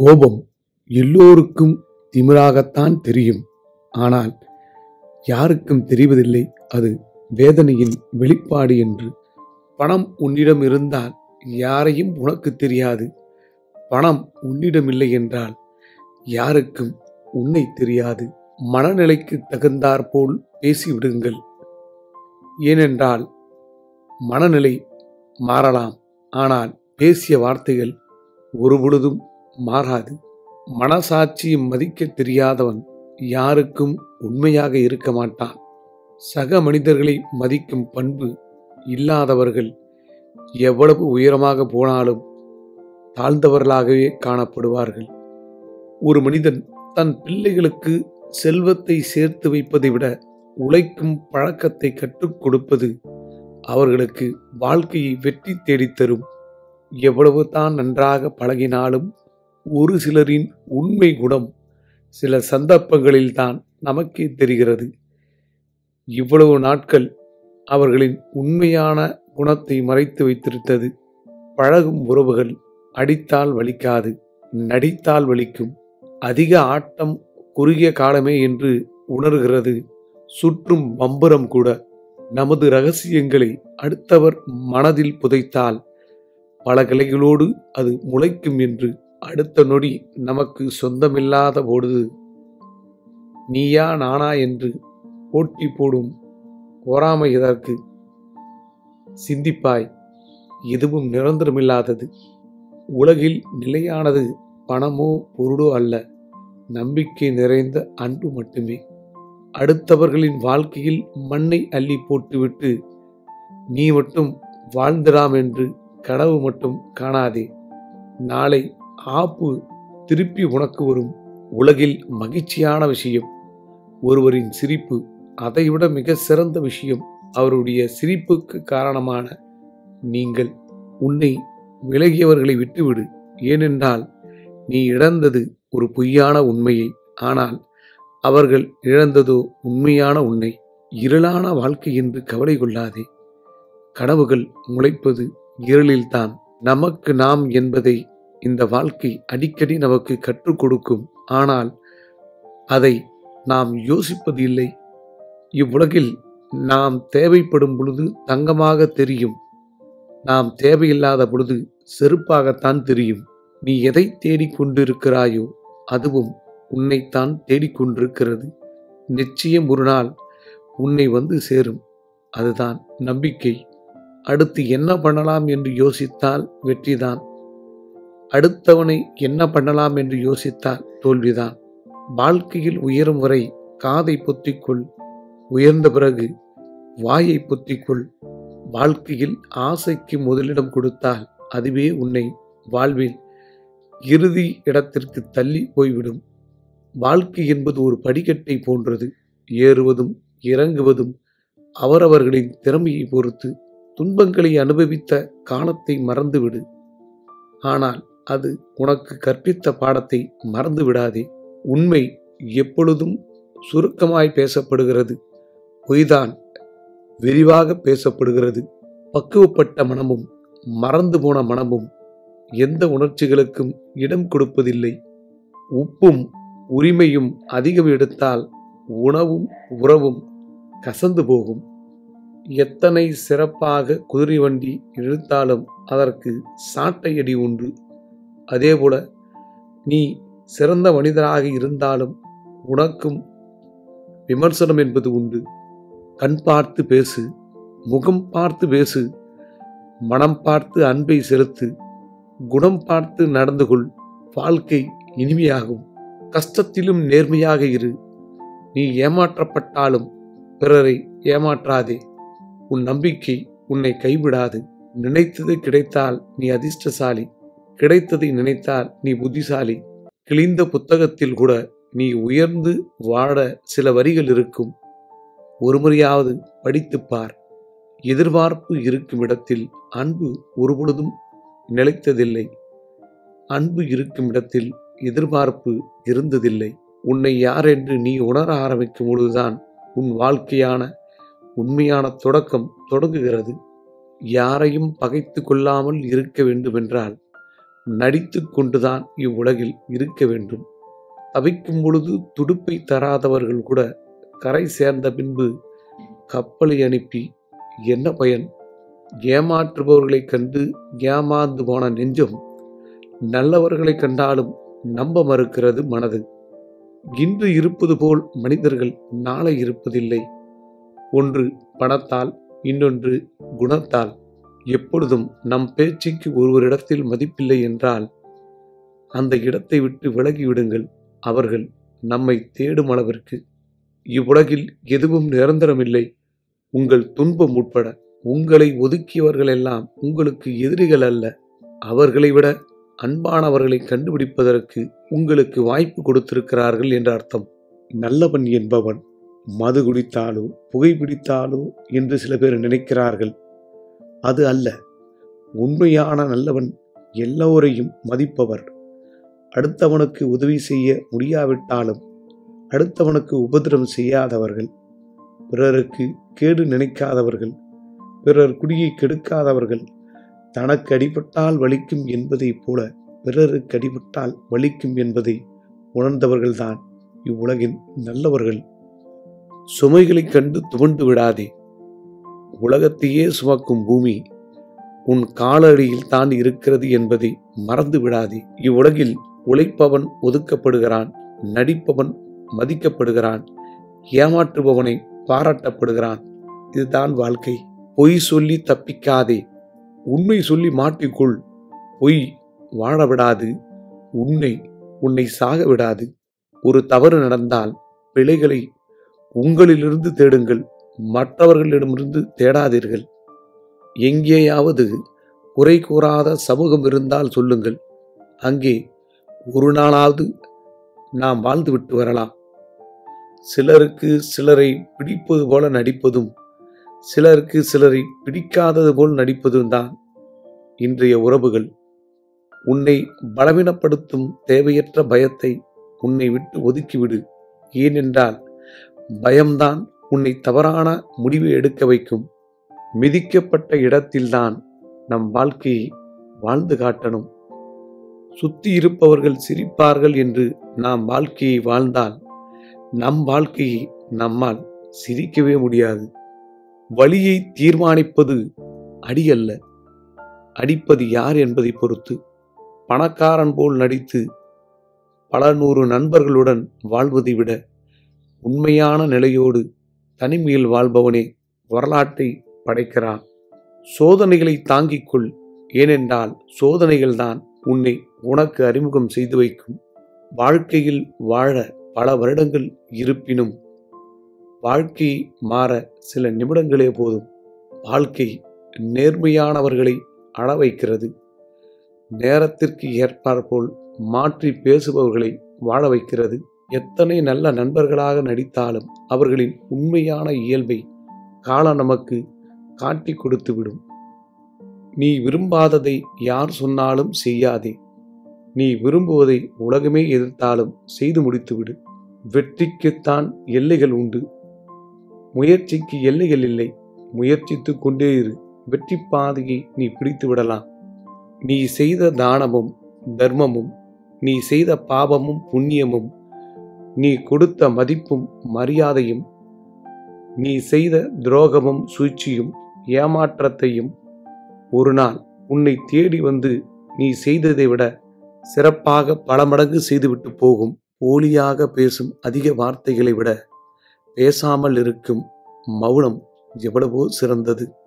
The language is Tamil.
கோபம் எல்லோருக்கும் திமிராகத்தான் தெரியும் ஆனால் யாருக்கும் தெரிவதில்லை அது வேதனையின் வெளிப்பாடு என்று பணம் உன்னிடம் இருந்தால் யாரையும் உனக்கு தெரியாது பணம் உன்னிடம் இல்லை என்றால் யாருக்கும் உன்னை தெரியாது மனநிலைக்கு தகுந்தாற்போல் பேசிவிடுங்கள் ஏனென்றால் மனநிலை மாறலாம் ஆனால் பேசிய வார்த்தைகள் ஒருபொழுதும் மாறாது மனசாட்சியை மதிக்க தெரியாதவன் யாருக்கும் உண்மையாக இருக்க மாட்டான் சக மனிதர்களை மதிக்கும் பண்பு இல்லாதவர்கள் எவ்வளவு உயரமாக போனாலும் தாழ்ந்தவர்களாகவே காணப்படுவார்கள் ஒரு மனிதன் தன் பிள்ளைகளுக்கு செல்வத்தை சேர்த்து வைப்பதை விட உழைக்கும் பழக்கத்தை கற்றுக் கொடுப்பது அவர்களுக்கு வாழ்க்கையை வெற்றி தேடித்தரும் எவ்வளவு தான் நன்றாக பழகினாலும் ஒரு சிலரின் உண்மை குணம் சில சந்தர்ப்பங்களில்தான் நமக்கே தெரிகிறது இவ்வளவு நாட்கள் அவர்களின் உண்மையான குணத்தை மறைத்து வைத்திருந்தது பழகும் உறவுகள் அடித்தால் வலிக்காது நடித்தால் வலிக்கும் அதிக ஆட்டம் குறுகிய காலமே என்று உணர்கிறது சுற்றும் பம்பரம் கூட நமது ரகசியங்களை அடுத்தவர் மனதில் புதைத்தால் பல கிளைகளோடு அது முளைக்கும் என்று அடுத்த நொடி நமக்கு சொந்தமில்லாத பொழுது நீயா நானா என்று போட்டி போடும் பொறாமை எதற்கு சிந்திப்பாய் எதுவும் நிரந்தரமில்லாதது உலகில் நிலையானது பணமோ பொருளோ அல்ல நம்பிக்கை நிறைந்த அன்பு மட்டுமே அடுத்தவர்களின் வாழ்க்கையில் மண்ணை அள்ளி போட்டுவிட்டு நீ மட்டும் வாழ்ந்திடாம் என்று கனவு மட்டும் காணாதே நாளை ஆப்பு திருப்பி உனக்கு வரும் உலகில் மகிழ்ச்சியான விஷயம் ஒருவரின் சிரிப்பு அதைவிட மிக சிறந்த விஷயம் அவருடைய சிரிப்புக்கு காரணமான நீங்கள் உன்னை விலகியவர்களை விட்டுவிடு ஏனென்றால் நீ இழந்தது ஒரு பொய்யான உண்மையை ஆனால் அவர்கள் இழந்ததோ உண்மையான உன்னை இருளான வாழ்க்கை என்று கவலை கொள்ளாதே கனவுகள் முளைப்பது இருளில்தான் நமக்கு நாம் என்பதை இந்த வாழ்க்கை அடிக்கடி நமக்கு கற்றுக் கொடுக்கும் ஆனால் அதை நாம் யோசிப்பது இல்லை இவ்வுலகில் நாம் தேவைப்படும் பொழுது தங்கமாக தெரியும் நாம் தேவையில்லாத பொழுது செருப்பாகத்தான் தெரியும் நீ எதை தேடிக்கொண்டிருக்கிறாயோ அதுவும் உன்னைத்தான் தேடிக்கொண்டிருக்கிறது நிச்சயம் ஒரு நாள் உன்னை வந்து சேரும் அதுதான் நம்பிக்கை அடுத்து என்ன பண்ணலாம் என்று யோசித்தால் வெற்றிதான் அடுத்தவனை என்ன பண்ணலாம் என்று யோசித்தால் தோல்விதான் வாழ்க்கையில் உயரும் வரை காதை பொத்திக்கொள் உயர்ந்த பிறகு வாயை பொத்திக்கொள் வாழ்க்கையில் ஆசைக்கு முதலிடம் கொடுத்தால் அதுவே உன்னை வாழ்வில் இறுதி இடத்திற்கு தள்ளி போய்விடும் வாழ்க்கை என்பது ஒரு படிக்கட்டை போன்றது ஏறுவதும் இறங்குவதும் அவரவர்களின் திறமையை பொறுத்து துன்பங்களை அனுபவித்த காலத்தை மறந்துவிடு ஆனால் அது உனக்கு கற்பித்த பாடத்தை மறந்து விடாதே உண்மை எப்பொழுதும் சுருக்கமாய் பேசப்படுகிறது பொய்தான் விரிவாக பேசப்படுகிறது பக்குவப்பட்ட மனமும் மறந்து போன மனமும் எந்த உணர்ச்சிகளுக்கும் இடம் கொடுப்பதில்லை உப்பும் உரிமையும் அதிகம் எடுத்தால் உணவும் உறவும் கசந்து போகும் எத்தனை சிறப்பாக குதிரை வண்டி இழுத்தாலும் அதற்கு சாட்டையடி உண்டு அதேபோல நீ சிறந்த மனிதராக இருந்தாலும் உனக்கும் விமர்சனம் என்பது உண்டு கண் பார்த்து பேசு முகம் பார்த்து பேசு மனம் பார்த்து அன்பை செலுத்து குணம் பார்த்து நடந்து கொள் வாழ்க்கை இனிமையாகும் கஷ்டத்திலும் நேர்மையாக இரு நீ ஏமாற்றப்பட்டாலும் பிறரை ஏமாற்றாதே உன் நம்பிக்கை உன்னை கைவிடாது நினைத்தது கிடைத்தால் நீ அதிர்ஷ்டசாலி கிடைத்ததை நினைத்தால் நீ புத்திசாலி கிழிந்த புத்தகத்தில் கூட நீ உயர்ந்து வாழ சில வரிகள் இருக்கும் ஒருமுறையாவது படித்துப் பார் எதிர்பார்ப்பு இருக்கும் இடத்தில் அன்பு ஒருபொழுதும் நிலைத்ததில்லை அன்பு இருக்கும் இடத்தில் எதிர்பார்ப்பு இருந்ததில்லை உன்னை யார் என்று நீ உணர ஆரம்பிக்கும் பொழுதுதான் உன் வாழ்க்கையான உண்மையான தொடக்கம் தொடங்குகிறது யாரையும் பகைத்து கொள்ளாமல் இருக்க வேண்டுமென்றால் நடித்து கொண்டுதான் இவ்வுலகில் இருக்க வேண்டும் தவிக்கும் பொழுது துடுப்பை தராதவர்கள் கூட கரை சேர்ந்த பின்பு கப்பலை அனுப்பி என்ன பயன் ஏமாற்றுபவர்களைக் கண்டு ஏமாந்து போன நெஞ்சம் நல்லவர்களை கண்டாலும் நம்ப மறுக்கிறது மனது இன்று இருப்பது போல் மனிதர்கள் நாளை இருப்பதில்லை ஒன்று பணத்தால் இன்னொன்று குணத்தால் எப்பொழுதும் நம் பேச்சுக்கு ஒருவரிடத்தில் மதிப்பில்லை என்றால் அந்த இடத்தை விட்டு விலகிவிடுங்கள் அவர்கள் நம்மை தேடும் அளவிற்கு இவ்வுலகில் எதுவும் நிரந்தரமில்லை உங்கள் துன்பம் உட்பட உங்களை ஒதுக்கியவர்களெல்லாம் உங்களுக்கு எதிரிகள் அல்ல அவர்களை விட அன்பானவர்களை கண்டுபிடிப்பதற்கு உங்களுக்கு வாய்ப்பு கொடுத்திருக்கிறார்கள் என்ற அர்த்தம் நல்லவன் என்பவன் மது குடித்தாலோ புகைப்பிடித்தாலோ என்று சில பேர் நினைக்கிறார்கள் அது அல்ல உண்மையான நல்லவன் எல்லோரையும் மதிப்பவர் அடுத்தவனுக்கு உதவி செய்ய முடியாவிட்டாலும் அடுத்தவனுக்கு உபதிரம் செய்யாதவர்கள் பிறருக்கு கேடு நினைக்காதவர்கள் பிறர் குடியை கெடுக்காதவர்கள் தனக்கு அடிபட்டால் வலிக்கும் என்பதைப் போல பிறருக்கு அடிபட்டால் வலிக்கும் என்பதை உணர்ந்தவர்கள்தான் இவ்வுலகின் நல்லவர்கள் சுமைகளைக் கண்டு துவண்டு விடாதே உலகத்தையே சுமக்கும் பூமி உன் காலடியில் தான் இருக்கிறது என்பதை மறந்து விடாதே இவ்வுலகில் உழைப்பவன் ஒதுக்கப்படுகிறான் நடிப்பவன் மதிக்கப்படுகிறான் ஏமாற்றுபவனை பாராட்டப்படுகிறான் இதுதான் வாழ்க்கை பொய் சொல்லி தப்பிக்காதே உண்மை சொல்லி மாட்டிக்கொள் பொய் வாழ விடாது உண்மை உன்னை சாக விடாது ஒரு தவறு நடந்தால் பிழைகளை உங்களிலிருந்து தேடுங்கள் மற்றவர்களிடமிருந்து தேடாதீர்கள் எங்கேயாவது குறை கூறாத சமூகம் இருந்தால் சொல்லுங்கள் அங்கே ஒரு நாளாவது நாம் வாழ்ந்துவிட்டு வரலாம் சிலருக்கு சிலரை பிடிப்பது போல நடிப்பதும் சிலருக்கு சிலரை பிடிக்காதது போல் நடிப்பதும் தான் இன்றைய உறவுகள் உன்னை பலவீனப்படுத்தும் தேவையற்ற பயத்தை உன்னை விட்டு ஒதுக்கிவிடு ஏனென்றால் பயம்தான் உன்னை தவறான முடிவை எடுக்க வைக்கும் மிதிக்கப்பட்ட இடத்தில்தான் நம் வாழ்க்கையை வாழ்ந்து காட்டணும் சுத்தி இருப்பவர்கள் சிரிப்பார்கள் என்று நாம் வாழ்க்கையை வாழ்ந்தால் நம் வாழ்க்கையை நம்மால் சிரிக்கவே முடியாது வழியை தீர்மானிப்பது அடி அல்ல அடிப்பது யார் என்பதை பொறுத்து பணக்காரன் போல் நடித்து பல நூறு நண்பர்களுடன் வாழ்வதை விட உண்மையான நிலையோடு தனிமையில் வாழ்பவனே வரலாற்றை படைக்கிறான் சோதனைகளை தாங்கிக் கொள் ஏனென்றால் சோதனைகள்தான் உன்னை உனக்கு அறிமுகம் செய்து வைக்கும் வாழ்க்கையில் வாழ பல வருடங்கள் இருப்பினும் வாழ்க்கை மாற சில நிமிடங்களே போதும் வாழ்க்கை நேர்மையானவர்களை அழ வைக்கிறது நேரத்திற்கு ஏற்பாற்போல் மாற்றி பேசுபவர்களை வாழ வைக்கிறது எத்தனை நல்ல நண்பர்களாக நடித்தாலும் அவர்களின் உண்மையான இயல்பை காலம் நமக்கு காட்டி கொடுத்துவிடும் நீ விரும்பாததை யார் சொன்னாலும் செய்யாதே நீ விரும்புவதை உலகமே எதிர்த்தாலும் செய்து முடித்துவிடு வெற்றிக்குத்தான் எல்லைகள் உண்டு முயற்சிக்கு எல்லைகள் இல்லை முயற்சித்து கொண்டே இரு வெற்றி பாதையை நீ பிடித்து விடலாம் நீ செய்த தானமும் தர்மமும் நீ செய்த பாவமும் புண்ணியமும் நீ கொடுத்த மதிப்பும் மரியாதையும் நீ செய்த துரோகமும் சூழ்ச்சியும் ஏமாற்றத்தையும் ஒரு நாள் உன்னை தேடி வந்து நீ செய்ததை விட சிறப்பாக பல மடங்கு செய்துவிட்டு போகும் போலியாக பேசும் அதிக வார்த்தைகளை விட பேசாமல் இருக்கும் மௌனம் எவ்வளவோ சிறந்தது